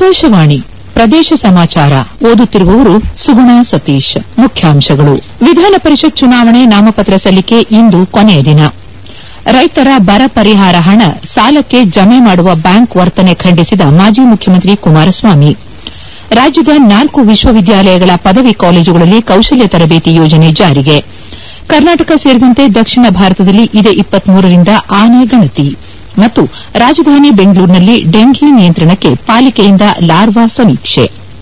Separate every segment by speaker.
Speaker 1: ಆಕಾಶವಾಣಿ ಪ್ರದೇಶ ಸಮಾಚಾರ ಓದುತ್ತಿರುವವರು ಸುಗುಣಾ ಸತೀಶ್ ಮುಖ್ಯಾಂಶಗಳು ವಿಧಾನ ಪರಿಷತ್ ಚುನಾವಣೆ ನಾಮಪತ್ರ ಸಲ್ಲಿಕೆ ಇಂದು ಕೊನೆಯ ದಿನ ರೈತರ ಬರ ಪರಿಹಾರ ಹಣ ಸಾಲಕ್ಕೆ ಜಮೆ ಮಾಡುವ ಬ್ಯಾಂಕ್ ವರ್ತನೆ ಖಂಡಿಸಿದ ಮಾಜಿ ಮುಖ್ಯಮಂತ್ರಿ ಕುಮಾರಸ್ವಾಮಿ ರಾಜ್ಯದ ನಾಲ್ಕು ವಿಶ್ವವಿದ್ಯಾಲಯಗಳ ಪದವಿ ಕಾಲೇಜುಗಳಲ್ಲಿ ಕೌಶಲ್ಯ ತರಬೇತಿ ಯೋಜನೆ ಜಾರಿಗೆ ಕರ್ನಾಟಕ ಸೇರಿದಂತೆ ದಕ್ಷಿಣ ಭಾರತದಲ್ಲಿ ಇದೇ ರಿಂದ ಆನೆ ಗಣತಿ ಮತ್ತು ರಾಜಧಾನಿ ಬೆಂಗಳೂರಿನಲ್ಲಿ ಡೆಂಘಿ ನಿಯಂತ್ರಣಕ್ಕೆ ಪಾಲಿಕೆಯಿಂದ ಲಾರ್ವಾ ಸಮೀಕ್ಷೆ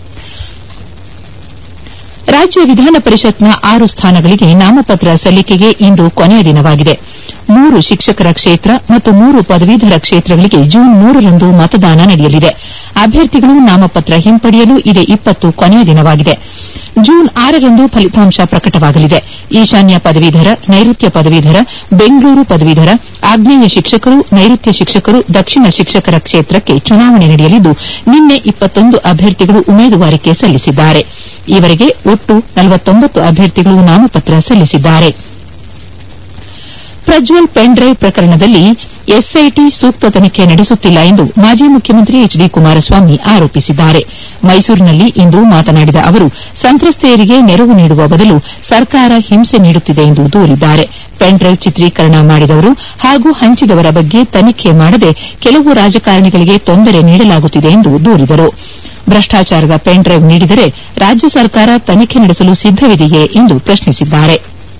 Speaker 1: ರಾಜ್ಯ ವಿಧಾನ ಪರಿಷತ್ನ ಆರು ಸ್ಥಾನಗಳಿಗೆ ನಾಮಪತ್ರ ಸಲ್ಲಿಕೆಗೆ ಇಂದು ಕೊನೆಯ ದಿನವಾಗಿದೆ ಮೂರು ಶಿಕ್ಷಕರ ಕ್ಷೇತ್ರ ಮತ್ತು ಮೂರು ಪದವೀಧರ ಕ್ಷೇತ್ರಗಳಿಗೆ ಜೂನ್ ಮೂರರಂದು ಮತದಾನ ನಡೆಯಲಿದೆ ಅಭ್ಯರ್ಥಿಗಳು ನಾಮಪತ್ರ ಹಿಂಪಡೆಯಲು ಇದೇ ಕೊನೆಯ ದಿನವಾಗಿದೆ ಜೂನ್ ಆರರಂದು ಫಲಿತಾಂಶ ಪ್ರಕಟವಾಗಲಿದೆ ಈಶಾನ್ಯ ಪದವೀಧರ ನೈಋತ್ಯ ಪದವೀಧರ ಬೆಂಗಳೂರು ಪದವೀಧರ ಆಗ್ನೇಯ ಶಿಕ್ಷಕರು ನೈಋತ್ಯ ಶಿಕ್ಷಕರು ದಕ್ಷಿಣ ಶಿಕ್ಷಕರ ಕ್ಷೇತ್ರಕ್ಕೆ ಚುನಾವಣೆ ನಡೆಯಲಿದ್ದು ನಿನ್ನೆ ಅಭ್ಯರ್ಥಿಗಳು ಉಮೇದುವಾರಿಕೆ ಸಲ್ಲಿಸಿದ್ದಾರೆ ಈವರೆಗೆ ಒಟ್ಟು ಅಭ್ಯರ್ಥಿಗಳು ನಾಮಪತ್ರ ಸಲ್ಲಿಸಿದ್ದಾರೆ ಪ್ರಜ್ವಲ್ ಪೆನ್ ಡ್ರೈವ್ ಪ್ರಕರಣದಲ್ಲಿ ಎಸ್ಐಟಿ ಸೂಕ್ತ ತನಿಖೆ ನಡೆಸುತ್ತಿಲ್ಲ ಎಂದು ಮಾಜಿ ಮುಖ್ಯಮಂತ್ರಿ ಎಚ್ ಡಿ ಕುಮಾರಸ್ವಾಮಿ ಆರೋಪಿಸಿದ್ದಾರೆ ಮೈಸೂರಿನಲ್ಲಿ ಇಂದು ಮಾತನಾಡಿದ ಅವರು ಸಂತ್ರಸ್ತೆಯರಿಗೆ ನೆರವು ನೀಡುವ ಬದಲು ಸರ್ಕಾರ ಹಿಂಸೆ ನೀಡುತ್ತಿದೆ ಎಂದು ದೂರಿದ್ದಾರೆ ಪೆನ್ ಡ್ರೈವ್ ಚಿತ್ರೀಕರಣ ಮಾಡಿದವರು ಹಾಗೂ ಹಂಚಿದವರ ಬಗ್ಗೆ ತನಿಖೆ ಮಾಡದೆ ಕೆಲವು ರಾಜಕಾರಣಿಗಳಿಗೆ ತೊಂದರೆ ನೀಡಲಾಗುತ್ತಿದೆ ಎಂದು ದೂರಿದರು ಭ್ರಷ್ಟಾಚಾರದ ಪೆನ್ ಡ್ರೈವ್ ನೀಡಿದರೆ ರಾಜ್ಯ ಸರ್ಕಾರ ತನಿಖೆ ನಡೆಸಲು ಸಿದ್ದವಿದೆಯೇ ಎಂದು ಪ್ರಶ್ನಿಸಿದ್ದಾರೆ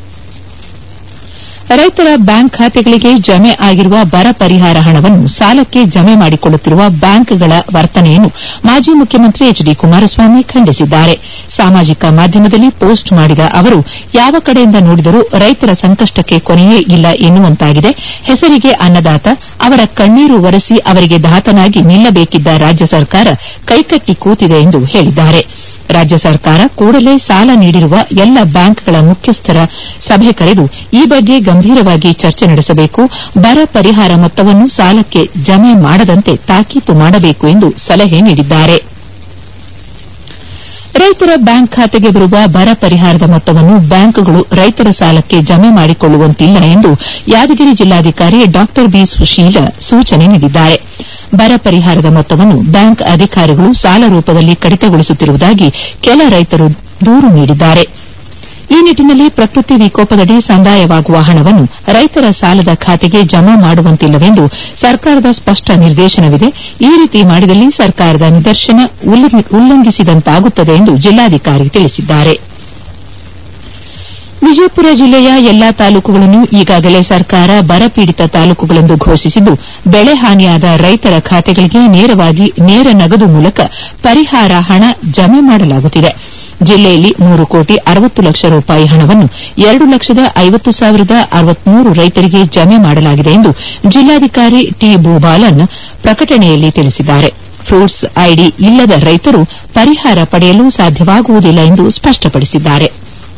Speaker 1: ರೈತರ ಬ್ಯಾಂಕ್ ಖಾತೆಗಳಿಗೆ ಜಮೆ ಆಗಿರುವ ಬರ ಪರಿಹಾರ ಹಣವನ್ನು ಸಾಲಕ್ಕೆ ಜಮೆ ಮಾಡಿಕೊಳ್ಳುತ್ತಿರುವ ಬ್ಯಾಂಕ್ಗಳ ವರ್ತನೆಯನ್ನು ಮಾಜಿ ಮುಖ್ಯಮಂತ್ರಿ ಎಚ್ ಡಿ ಕುಮಾರಸ್ವಾಮಿ ಖಂಡಿಸಿದ್ದಾರೆ ಸಾಮಾಜಿಕ ಮಾಧ್ಯಮದಲ್ಲಿ ಪೋಸ್ಟ್ ಮಾಡಿದ ಅವರು ಯಾವ ಕಡೆಯಿಂದ ನೋಡಿದರೂ ರೈತರ ಸಂಕಷ್ಟಕ್ಕೆ ಕೊನೆಯೇ ಇಲ್ಲ ಎನ್ನುವಂತಾಗಿದೆ ಹೆಸರಿಗೆ ಅನ್ನದಾತ ಅವರ ಕಣ್ಣೀರು ಒರೆಸಿ ಅವರಿಗೆ ದಾತನಾಗಿ ನಿಲ್ಲಬೇಕಿದ್ದ ರಾಜ್ಯ ಸರ್ಕಾರ ಕೈಕಟ್ಟಿ ಕೂತಿದೆ ಎಂದು ಹೇಳಿದ್ದಾರೆ ರಾಜ್ಯ ಸರ್ಕಾರ ಕೂಡಲೇ ಸಾಲ ನೀಡಿರುವ ಎಲ್ಲ ಬ್ಯಾಂಕ್ಗಳ ಮುಖ್ಯಸ್ಥರ ಸಭೆ ಕರೆದು ಈ ಬಗ್ಗೆ ಗಂಭೀರವಾಗಿ ಚರ್ಚೆ ನಡೆಸಬೇಕು ಬರ ಪರಿಹಾರ ಮೊತ್ತವನ್ನು ಸಾಲಕ್ಕೆ ಜಮೆ ಮಾಡದಂತೆ ತಾಕೀತು ಮಾಡಬೇಕು ಎಂದು ಸಲಹೆ ನೀಡಿದ್ದಾರೆ ರೈತರ ಬ್ಯಾಂಕ್ ಖಾತೆಗೆ ಬರುವ ಬರ ಪರಿಹಾರದ ಮೊತ್ತವನ್ನು ಬ್ಯಾಂಕ್ಗಳು ರೈತರ ಸಾಲಕ್ಕೆ ಜಮೆ ಮಾಡಿಕೊಳ್ಳುವಂತಿಲ್ಲ ಎಂದು ಯಾದಗಿರಿ ಜಿಲ್ಲಾಧಿಕಾರಿ ಡಾ ಬಿ ಸುಶೀಲ ಸೂಚನೆ ನೀಡಿದ್ದಾರೆ ಬರ ಪರಿಹಾರದ ಮೊತ್ತವನ್ನು ಬ್ಯಾಂಕ್ ಅಧಿಕಾರಿಗಳು ಸಾಲ ರೂಪದಲ್ಲಿ ಕಡಿತಗೊಳಿಸುತ್ತಿರುವುದಾಗಿ ಕೆಲ ರೈತರು ದೂರು ನೀಡಿದ್ದಾರೆ ಈ ನಿಟ್ಟಿನಲ್ಲಿ ಪ್ರಕೃತಿ ವಿಕೋಪದಡಿ ಸಂದಾಯವಾಗುವ ಹಣವನ್ನು ರೈತರ ಸಾಲದ ಖಾತೆಗೆ ಜಮಾ ಮಾಡುವಂತಿಲ್ಲವೆಂದು ಸರ್ಕಾರದ ಸ್ಪಷ್ಟ ನಿರ್ದೇಶನವಿದೆ ಈ ರೀತಿ ಮಾಡಿದಲ್ಲಿ ಸರ್ಕಾರದ ನಿದರ್ಶನ ಉಲ್ಲಂಘಿಸಿದಂತಾಗುತ್ತದೆ ಎಂದು ಜಿಲ್ಲಾಧಿಕಾರಿ ತಿಳಿಸಿದ್ದಾರೆ ವಿಜಯಪುರ ಜಿಲ್ಲೆಯ ಎಲ್ಲಾ ತಾಲೂಕುಗಳನ್ನು ಈಗಾಗಲೇ ಸರ್ಕಾರ ಬರಪೀಡಿತ ತಾಲೂಕುಗಳೆಂದು ಘೋಷಿಸಿದ್ದು ಬೆಳೆ ಹಾನಿಯಾದ ರೈತರ ಖಾತೆಗಳಿಗೆ ನೇರವಾಗಿ ನೇರ ನಗದು ಮೂಲಕ ಪರಿಹಾರ ಹಣ ಜಮೆ ಮಾಡಲಾಗುತ್ತಿದೆ ಜಿಲ್ಲೆಯಲ್ಲಿ ಮೂರು ಕೋಟಿ ಅರವತ್ತು ಲಕ್ಷ ರೂಪಾಯಿ ಹಣವನ್ನು ಎರಡು ಲಕ್ಷದ ಐವತ್ತು ಸಾವಿರದ ಅರವತ್ಮೂರು ರೈತರಿಗೆ ಜಮೆ ಮಾಡಲಾಗಿದೆ ಎಂದು ಜಿಲ್ಲಾಧಿಕಾರಿ ಟಿ ಭೂಬಾಲನ್ ಪ್ರಕಟಣೆಯಲ್ಲಿ ತಿಳಿಸಿದ್ದಾರೆ ಫ್ರೂಟ್ಸ್ ಐಡಿ ಇಲ್ಲದ ರೈತರು ಪರಿಹಾರ ಪಡೆಯಲು ಸಾಧ್ಯವಾಗುವುದಿಲ್ಲ ಎಂದು ಸ್ಪಷ್ಟಪಡಿಸಿದ್ದಾರೆ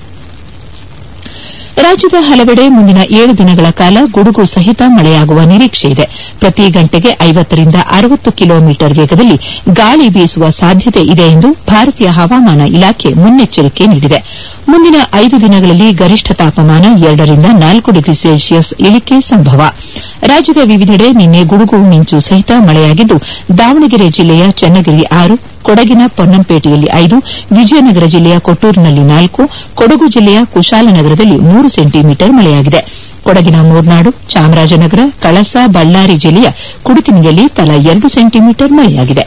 Speaker 1: ರಾಜ್ಯದ ಹಲವೆಡೆ ಮುಂದಿನ ಏಳು ದಿನಗಳ ಕಾಲ ಗುಡುಗು ಸಹಿತ ಮಳೆಯಾಗುವ ನಿರೀಕ್ಷೆಯಿದೆ ಪ್ರತಿ ಗಂಟೆಗೆ ಐವತ್ತರಿಂದ ಅರವತ್ತು ಕಿಲೋಮೀಟರ್ ವೇಗದಲ್ಲಿ ಗಾಳಿ ಬೀಸುವ ಸಾಧ್ಯತೆ ಇದೆ ಎಂದು ಭಾರತೀಯ ಹವಾಮಾನ ಇಲಾಖೆ ಮುನ್ನೆಚ್ಚರಿಕೆ ನೀಡಿದೆ ಮುಂದಿನ ಐದು ದಿನಗಳಲ್ಲಿ ಗರಿಷ್ಠ ತಾಪಮಾನ ಎರಡರಿಂದ ನಾಲ್ಕು ಡಿಗ್ರಿ ಸೆಲ್ಸಿಯಸ್ ಇಳಿಕೆ ಸಂಭವ ರಾಜ್ಯದ ವಿವಿಧೆಡೆ ನಿನ್ನೆ ಗುಡುಗು ಮಿಂಚು ಸಹಿತ ಮಳೆಯಾಗಿದ್ದು ದಾವಣಗೆರೆ ಜಿಲ್ಲೆಯ ಚನ್ನಗಿರಿ ಆರು ಕೊಡಗಿನ ಪೊನ್ನಂಪೇಟೆಯಲ್ಲಿ ಐದು ವಿಜಯನಗರ ಜಿಲ್ಲೆಯ ಕೊಟ್ಟೂರಿನಲ್ಲಿ ನಾಲ್ಕು ಕೊಡಗು ಜಿಲ್ಲೆಯ ಕುಶಾಲನಗರದಲ್ಲಿ ಮೂರು ಸೆಂಟಿಮೀಟರ್ ಮಳೆಯಾಗಿದೆ ಕೊಡಗಿನ ಮೂರ್ನಾಡು ಚಾಮರಾಜನಗರ ಕಳಸ ಬಳ್ಳಾರಿ ಜಿಲ್ಲೆಯ ಕುಡುತಿನಿಯಲ್ಲಿ ತಲಾ ಎರಡು ಸೆಂಟಿಮೀಟರ್ ಮಳೆಯಾಗಿದೆ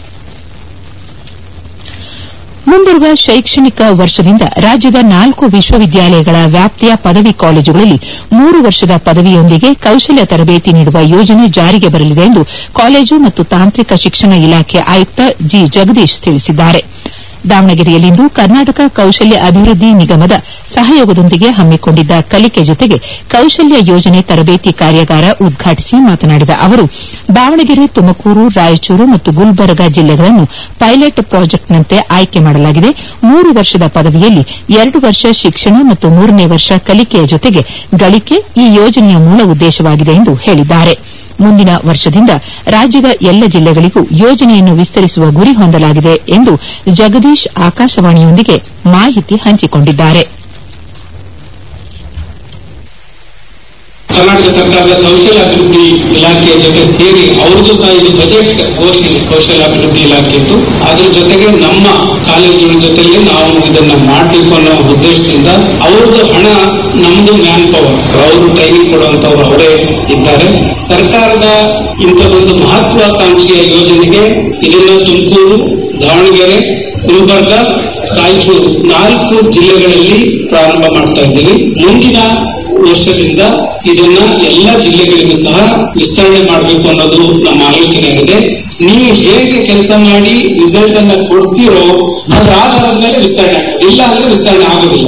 Speaker 1: ಮುಂಬರುವ ಶೈಕ್ಷಣಿಕ ವರ್ಷದಿಂದ ರಾಜ್ಯದ ನಾಲ್ಕು ವಿಶ್ವವಿದ್ಯಾಲಯಗಳ ವ್ಯಾಪ್ತಿಯ ಪದವಿ ಕಾಲೇಜುಗಳಲ್ಲಿ ಮೂರು ವರ್ಷದ ಪದವಿಯೊಂದಿಗೆ ಕೌಶಲ್ಯ ತರಬೇತಿ ನೀಡುವ ಯೋಜನೆ ಜಾರಿಗೆ ಬರಲಿದೆ ಎಂದು ಕಾಲೇಜು ಮತ್ತು ತಾಂತ್ರಿಕ ಶಿಕ್ಷಣ ಇಲಾಖೆ ಆಯುಕ್ತ ಜಿ ಜಗದೀಶ್ ತಿಳಿಸಿದ್ದಾರೆ ದಾವಣಗೆರೆಯಲ್ಲಿಂದು ಕರ್ನಾಟಕ ಕೌಶಲ್ಯ ಅಭಿವೃದ್ಧಿ ನಿಗಮದ ಸಹಯೋಗದೊಂದಿಗೆ ಹಮ್ಮಿಕೊಂಡಿದ್ದ ಕಲಿಕೆ ಜೊತೆಗೆ ಕೌಶಲ್ಯ ಯೋಜನೆ ತರಬೇತಿ ಕಾರ್ಯಾಗಾರ ಉದ್ಘಾಟಿಸಿ ಮಾತನಾಡಿದ ಅವರು ದಾವಣಗೆರೆ ತುಮಕೂರು ರಾಯಚೂರು ಮತ್ತು ಗುಲ್ಬರ್ಗಾ ಜಿಲ್ಲೆಗಳನ್ನು ಪೈಲಟ್ ಪ್ರಾಜೆಕ್ಟ್ನಂತೆ ಆಯ್ಕೆ ಮಾಡಲಾಗಿದೆ ಮೂರು ವರ್ಷದ ಪದವಿಯಲ್ಲಿ ಎರಡು ವರ್ಷ ಶಿಕ್ಷಣ ಮತ್ತು ಮೂರನೇ ವರ್ಷ ಕಲಿಕೆಯ ಜೊತೆಗೆ ಗಳಿಕೆ ಈ ಯೋಜನೆಯ ಮೂಲ ಉದ್ದೇಶವಾಗಿದೆ ಎಂದು ಹೇಳಿದ್ದಾರೆ ಮುಂದಿನ ವರ್ಷದಿಂದ ರಾಜ್ಯದ ಎಲ್ಲ ಜಿಲ್ಲೆಗಳಿಗೂ ಯೋಜನೆಯನ್ನು ವಿಸ್ತರಿಸುವ ಗುರಿ ಹೊಂದಲಾಗಿದೆ ಎಂದು ಜಗದೀಶ್ ಆಕಾಶವಾಣಿಯೊಂದಿಗೆ ಮಾಹಿತಿ ಹಂಚಿಕೊಂಡಿದ್ದಾರೆ
Speaker 2: ಕರ್ನಾಟಕ ಸರ್ಕಾರದ ಕೌಶಲ್ಯಾಭಿವೃದ್ಧಿ ಇಲಾಖೆಯ ಜೊತೆ ಸೇರಿ ಅವ್ರದ್ದು ಸಹ ಇದು ಬಜೆಟ್ ಘೋಷಣೆ ಕೌಶಲ್ಯಾಭಿವೃದ್ಧಿ ಇಲಾಖೆದ್ದು ಅದ್ರ ಜೊತೆಗೆ ನಮ್ಮ ಕಾಲೇಜುಗಳ ಜೊತೆಲಿ ನಾವು ಇದನ್ನ ಮಾಡಬೇಕು ಅನ್ನೋ ಉದ್ದೇಶದಿಂದ ಅವ್ರದ್ದು ಹಣ ನಮ್ದು ಮ್ಯಾನ್ ಪವರ್ ಅವರು ಟ್ರೈನಿಂಗ್ ಕೊಡುವಂತವ್ರು ಅವರೇ ಇದ್ದಾರೆ ಸರ್ಕಾರದ ಇಂಥದೊಂದು ಮಹತ್ವಾಕಾಂಕ್ಷೆಯ ಯೋಜನೆಗೆ ಇದನ್ನ ತುಮಕೂರು ದಾವಣಗೆರೆ ಗುಲ್ಬರ್ಗ ರಾಯಚೂರು ನಾಲ್ಕು ಜಿಲ್ಲೆಗಳಲ್ಲಿ ಪ್ರಾರಂಭ ಮಾಡ್ತಾ ಇದ್ದೀವಿ ಮುಂದಿನ ವರ್ಷದಿಂದ ಇದನ್ನ ಎಲ್ಲ ಜಿಲ್ಲೆಗಳಿಗೂ ಸಹ ವಿಸ್ತರಣೆ ಮಾಡಬೇಕು ಅನ್ನೋದು ನಮ್ಮ ಆಲೋಚನೆ ಆಗಿದೆ ನೀವು ಹೇಗೆ ಕೆಲಸ ಮಾಡಿ ರಿಸಲ್ಟ್ ಅನ್ನ ಕೊಡ್ತೀರೋ ಅದರ ಆಧಾರದ ಮೇಲೆ ವಿಸ್ತರಣೆ ಆಗುತ್ತೆ ಇಲ್ಲ ಅಂದ್ರೆ ವಿಸ್ತರಣೆ ಆಗೋದಿಲ್ಲ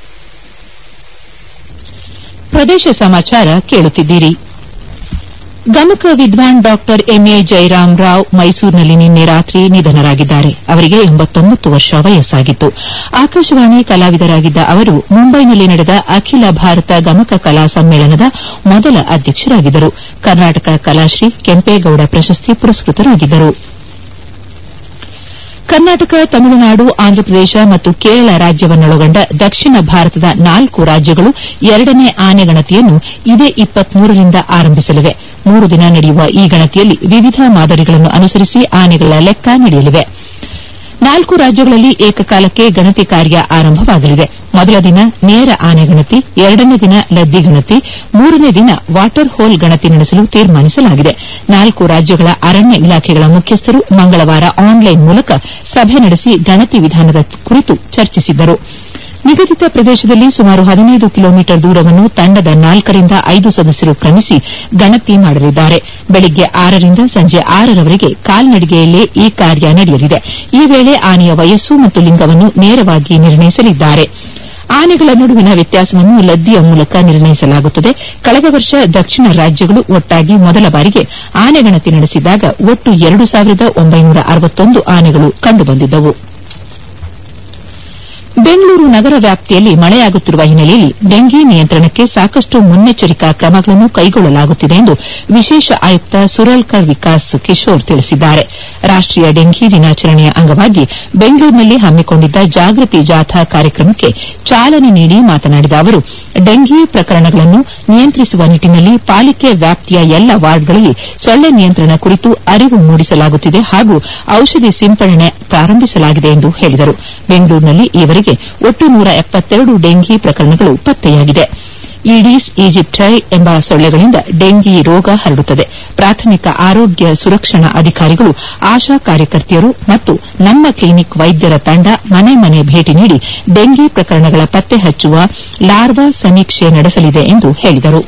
Speaker 1: ಪ್ರದೇಶ ಸಮಾಚಾರ ಕೇಳುತ್ತಿದ್ದೀರಿ ಗಮಕ ವಿದ್ವಾನ್ ಡಾಕ್ಟರ್ ಎಂಎ ಜಯರಾಮ್ ರಾವ್ ಮೈಸೂರಿನಲ್ಲಿ ನಿನ್ನೆ ರಾತ್ರಿ ನಿಧನರಾಗಿದ್ದಾರೆ ಅವರಿಗೆ ಎಂಬತ್ತೊಂಬತ್ತು ವರ್ಷ ವಯಸ್ಸಾಗಿತ್ತು ಆಕಾಶವಾಣಿ ಕಲಾವಿದರಾಗಿದ್ದ ಅವರು ಮುಂಬೈನಲ್ಲಿ ನಡೆದ ಅಖಿಲ ಭಾರತ ಗಮಕ ಕಲಾ ಸಮ್ಮೇಳನದ ಮೊದಲ ಅಧ್ಯಕ್ಷರಾಗಿದ್ದರು ಕರ್ನಾಟಕ ಕಲಾಶ್ರೀ ಕೆಂಪೇಗೌಡ ಪ್ರಶಸ್ತಿ ಪುರಸ್ಕೃತರಾಗಿದ್ದರು ಕರ್ನಾಟಕ ತಮಿಳುನಾಡು ಆಂಧ್ರಪ್ರದೇಶ ಮತ್ತು ಕೇರಳ ರಾಜ್ಯವನ್ನೊಳಗೊಂಡ ದಕ್ಷಿಣ ಭಾರತದ ನಾಲ್ಕು ರಾಜ್ಯಗಳು ಎರಡನೇ ಆನೆ ಗಣತಿಯನ್ನು ಇದೇ ರಿಂದ ಆರಂಭಿಸಲಿವೆ ಮೂರು ದಿನ ನಡೆಯುವ ಈ ಗಣತಿಯಲ್ಲಿ ವಿವಿಧ ಮಾದರಿಗಳನ್ನು ಅನುಸರಿಸಿ ಆನೆಗಳ ಲೆಕ್ಕ ನಡೆಯಲಿವೆ ನಾಲ್ಕು ರಾಜ್ಯಗಳಲ್ಲಿ ಏಕಕಾಲಕ್ಕೆ ಗಣತಿ ಕಾರ್ಯ ಆರಂಭವಾಗಲಿದೆ ಮೊದಲ ದಿನ ನೇರ ಆನೆ ಗಣತಿ ಎರಡನೇ ದಿನ ಲದ್ದಿ ಗಣತಿ ಮೂರನೇ ದಿನ ವಾಟರ್ ಹೋಲ್ ಗಣತಿ ನಡೆಸಲು ತೀರ್ಮಾನಿಸಲಾಗಿದೆ ನಾಲ್ಕು ರಾಜ್ಯಗಳ ಅರಣ್ಯ ಇಲಾಖೆಗಳ ಮುಖ್ಯಸ್ಥರು ಮಂಗಳವಾರ ಆನ್ಲೈನ್ ಮೂಲಕ ಸಭೆ ನಡೆಸಿ ಗಣತಿ ವಿಧಾನದ ಕುರಿತು ಚರ್ಚಿಸಿದ್ದರು ನಿಗದಿತ ಪ್ರದೇಶದಲ್ಲಿ ಸುಮಾರು ಹದಿನೈದು ಕಿಲೋಮೀಟರ್ ದೂರವನ್ನು ತಂಡದ ನಾಲ್ಕರಿಂದ ಐದು ಸದಸ್ಯರು ಕ್ರಮಿಸಿ ಗಣತಿ ಮಾಡಲಿದ್ದಾರೆ ಬೆಳಗ್ಗೆ ಆರರಿಂದ ಸಂಜೆ ಆರರವರೆಗೆ ಕಾಲ್ನಡಿಗೆಯಲ್ಲೇ ಈ ಕಾರ್ಯ ನಡೆಯಲಿದೆ ಈ ವೇಳೆ ಆನೆಯ ವಯಸ್ಸು ಮತ್ತು ಲಿಂಗವನ್ನು ನೇರವಾಗಿ ನಿರ್ಣಯಿಸಲಿದ್ದಾರೆ ಆನೆಗಳ ನಡುವಿನ ವ್ಯತ್ಯಾಸವನ್ನು ಲದ್ದಿಯ ಮೂಲಕ ನಿರ್ಣಯಿಸಲಾಗುತ್ತದೆ ಕಳೆದ ವರ್ಷ ದಕ್ಷಿಣ ರಾಜ್ಯಗಳು ಒಟ್ಟಾಗಿ ಮೊದಲ ಬಾರಿಗೆ ಆನೆ ಗಣತಿ ನಡೆಸಿದಾಗ ಒಟ್ಟು ಎರಡು ಸಾವಿರದ ಒಂಬೈನೂರ ಅರವತ್ತೊಂದು ಆನೆಗಳು ಕಂಡುಬಂದಿದ್ದವು ಬೆಂಗಳೂರು ನಗರ ವ್ಯಾಪ್ತಿಯಲ್ಲಿ ಮಳೆಯಾಗುತ್ತಿರುವ ಹಿನ್ನೆಲೆಯಲ್ಲಿ ಡೆಂಘಿ ನಿಯಂತ್ರಣಕ್ಕೆ ಸಾಕಷ್ಟು ಮುನ್ನೆಚ್ಚರಿಕಾ ಕ್ರಮಗಳನ್ನು ಕೈಗೊಳ್ಳಲಾಗುತ್ತಿದೆ ಎಂದು ವಿಶೇಷ ಆಯುಕ್ತ ಸುರಳ್ಕರ್ ವಿಕಾಸ್ ಕಿಶೋರ್ ತಿಳಿಸಿದ್ದಾರೆ ರಾಷ್ಟೀಯ ಡೆಂಘಿ ದಿನಾಚರಣೆಯ ಅಂಗವಾಗಿ ಬೆಂಗಳೂರಿನಲ್ಲಿ ಹಮ್ಮಿಕೊಂಡಿದ್ದ ಜಾಗೃತಿ ಜಾಥಾ ಕಾರ್ಯಕ್ರಮಕ್ಕೆ ಚಾಲನೆ ನೀಡಿ ಮಾತನಾಡಿದ ಅವರು ಡೆಂಘಿ ಪ್ರಕರಣಗಳನ್ನು ನಿಯಂತ್ರಿಸುವ ನಿಟ್ಟಿನಲ್ಲಿ ಪಾಲಿಕೆ ವ್ಯಾಪ್ತಿಯ ಎಲ್ಲ ವಾರ್ಡ್ಗಳಲ್ಲಿ ಸೊಳ್ಳೆ ನಿಯಂತ್ರಣ ಕುರಿತು ಅರಿವು ಮೂಡಿಸಲಾಗುತ್ತಿದೆ ಹಾಗೂ ಔಷಧಿ ಸಿಂಪಡಣೆ ಪ್ರಾರಂಭಿಸಲಾಗಿದೆ ಎಂದು ಹೇಳಿದರು ಬೆಂಗಳೂರಿನಲ್ಲಿ ಈವರೆಗೆ ಒಟ್ಟು ನೂರ ಎಪ್ಪತ್ತೆರಡು ಡೆಂಘಿ ಪ್ರಕರಣಗಳು ಪತ್ತೆಯಾಗಿದೆ ಈಡೀಸ್ ಈಜಿಪ್ಟೈ ಎಂಬ ಸೊಳ್ಳೆಗಳಿಂದ ಡೆಂಗಿ ರೋಗ ಹರಡುತ್ತದೆ ಪ್ರಾಥಮಿಕ ಆರೋಗ್ಯ ಸುರಕ್ಷಣಾ ಅಧಿಕಾರಿಗಳು ಆಶಾ ಕಾರ್ಯಕರ್ತೆಯರು ಮತ್ತು ನಮ್ಮ ಕ್ಲಿನಿಕ್ ವೈದ್ಯರ ತಂಡ ಮನೆ ಮನೆ ಭೇಟಿ ನೀಡಿ ಡೆಂಗಿ ಪ್ರಕರಣಗಳ ಪತ್ತೆ ಹಚ್ಚುವ ಲಾರ್ವಾ ಸಮೀಕ್ಷೆ ನಡೆಸಲಿದೆ ಎಂದು ಹೇಳಿದರು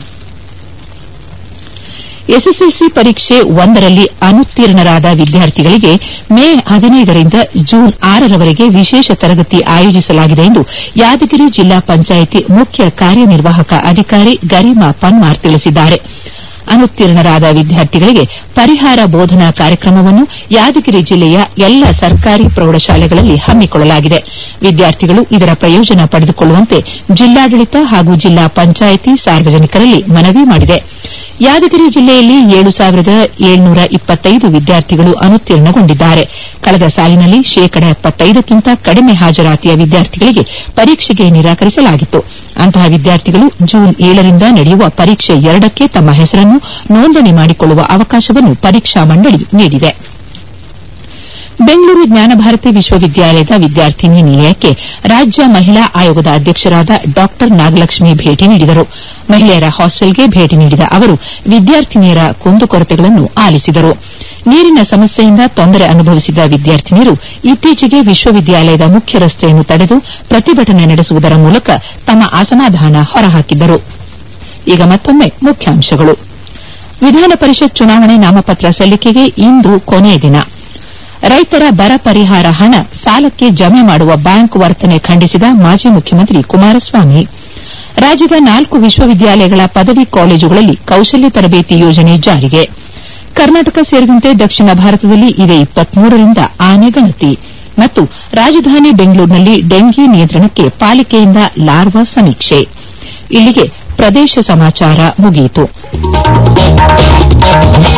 Speaker 1: ಎಸ್ಎಸ್ಎಲ್ಸಿ ಪರೀಕ್ಷೆ ಒಂದರಲ್ಲಿ ಅನುತ್ತೀರ್ಣರಾದ ವಿದ್ಯಾರ್ಥಿಗಳಿಗೆ ಮೇ ಹದಿನೈದರಿಂದ ಜೂನ್ ಆರರವರೆಗೆ ವಿಶೇಷ ತರಗತಿ ಆಯೋಜಿಸಲಾಗಿದೆ ಎಂದು ಯಾದಗಿರಿ ಜಿಲ್ಲಾ ಪಂಚಾಯಿತಿ ಮುಖ್ಯ ಕಾರ್ಯನಿರ್ವಾಹಕ ಅಧಿಕಾರಿ ಗರಿಮಾ ಪನ್ವಾರ್ ತಿಳಿಸಿದ್ದಾರೆ ಅನುತ್ತೀರ್ಣರಾದ ವಿದ್ಯಾರ್ಥಿಗಳಿಗೆ ಪರಿಹಾರ ಬೋಧನಾ ಕಾರ್ಯಕ್ರಮವನ್ನು ಯಾದಗಿರಿ ಜಿಲ್ಲೆಯ ಎಲ್ಲ ಸರ್ಕಾರಿ ಪ್ರೌಢಶಾಲೆಗಳಲ್ಲಿ ಹಮ್ಮಿಕೊಳ್ಳಲಾಗಿದೆ ವಿದ್ಯಾರ್ಥಿಗಳು ಇದರ ಪ್ರಯೋಜನ ಪಡೆದುಕೊಳ್ಳುವಂತೆ ಜಿಲ್ಲಾಡಳಿತ ಹಾಗೂ ಜಿಲ್ಲಾ ಪಂಚಾಯಿತಿ ಸಾರ್ವಜನಿಕರಲ್ಲಿ ಮನವಿ ಮಾಡಿದೆ ಯಾದಗಿರಿ ಜಿಲ್ಲೆಯಲ್ಲಿ ಏಳು ಸಾವಿರದ ಏಳ್ನೂರ ಇಪ್ಪತ್ತೈದು ವಿದ್ಯಾರ್ಥಿಗಳು ಅನುತ್ತೀರ್ಣಗೊಂಡಿದ್ದಾರೆ ಕಳೆದ ಸಾಲಿನಲ್ಲಿ ಶೇಕಡ ಎಪ್ಪತ್ತೈದಕ್ಕಿಂತ ಕಡಿಮೆ ಹಾಜರಾತಿಯ ವಿದ್ಯಾರ್ಥಿಗಳಿಗೆ ಪರೀಕ್ಷೆಗೆ ನಿರಾಕರಿಸಲಾಗಿತ್ತು ಅಂತಹ ವಿದ್ಯಾರ್ಥಿಗಳು ಜೂನ್ ಏಳರಿಂದ ನಡೆಯುವ ಪರೀಕ್ಷೆ ಎರಡಕ್ಕೆ ತಮ್ಮ ಹೆಸರನ್ನು ನೋಂದಣಿ ಮಾಡಿಕೊಳ್ಳುವ ಅವಕಾಶವನ್ನು ಪರೀಕ್ಷಾ ಮಂಡಳಿ ನೀಡಿದೆ ಬೆಂಗಳೂರು ಜ್ಞಾನಭಾರತಿ ವಿಶ್ವವಿದ್ಯಾಲಯದ ವಿದ್ಯಾರ್ಥಿನಿ ನಿಲಯಕ್ಕೆ ರಾಜ್ಯ ಮಹಿಳಾ ಆಯೋಗದ ಅಧ್ಯಕ್ಷರಾದ ಡಾ ನಾಗಲಕ್ಷ್ಮಿ ಭೇಟಿ ನೀಡಿದರು ಮಹಿಳೆಯರ ಹಾಸ್ಟೆಲ್ಗೆ ಭೇಟಿ ನೀಡಿದ ಅವರು ವಿದ್ಯಾರ್ಥಿನಿಯರ ಕುಂದುಕೊರತೆಗಳನ್ನು ಆಲಿಸಿದರು ನೀರಿನ ಸಮಸ್ಯೆಯಿಂದ ತೊಂದರೆ ಅನುಭವಿಸಿದ ವಿದ್ಯಾರ್ಥಿನಿಯರು ಇತ್ತೀಚೆಗೆ ವಿಶ್ವವಿದ್ಯಾಲಯದ ಮುಖ್ಯ ರಸ್ತೆಯನ್ನು ತಡೆದು ಪ್ರತಿಭಟನೆ ನಡೆಸುವುದರ ಮೂಲಕ ತಮ್ಮ ಅಸಮಾಧಾನ ಹೊರಹಾಕಿದ್ದರು ಈಗ ಮತ್ತೊಮ್ಮೆ ಮುಖ್ಯಾಂಶಗಳು ವಿಧಾನ ಪರಿಷತ್ ಚುನಾವಣೆ ನಾಮಪತ್ರ ಸಲ್ಲಿಕೆಗೆ ಇಂದು ಕೊನೆಯ ದಿನ ರೈತರ ಬರ ಪರಿಹಾರ ಹಣ ಸಾಲಕ್ಕೆ ಜಮೆ ಮಾಡುವ ಬ್ಯಾಂಕ್ ವರ್ತನೆ ಖಂಡಿಸಿದ ಮಾಜಿ ಮುಖ್ಯಮಂತ್ರಿ ಕುಮಾರಸ್ವಾಮಿ ರಾಜ್ಯದ ನಾಲ್ಕು ವಿಶ್ವವಿದ್ಯಾಲಯಗಳ ಪದವಿ ಕಾಲೇಜುಗಳಲ್ಲಿ ಕೌಶಲ್ಯ ತರಬೇತಿ ಯೋಜನೆ ಜಾರಿಗೆ ಕರ್ನಾಟಕ ಸೇರಿದಂತೆ ದಕ್ಷಿಣ ಭಾರತದಲ್ಲಿ ಇದೇ ರಿಂದ ಆನೆ ಗಣತಿ ಮತ್ತು ರಾಜಧಾನಿ ಬೆಂಗಳೂರಿನಲ್ಲಿ ಡೆಂಘಿ ನಿಯಂತ್ರಣಕ್ಕೆ ಪಾಲಿಕೆಯಿಂದ ಲಾರ್ವಾ ಸಮೀಕ್ಷೆ ಇಲ್ಲಿಗೆ ಪ್ರದೇಶ ಸಮಾಚಾರ ಮುಗಿಯಿತು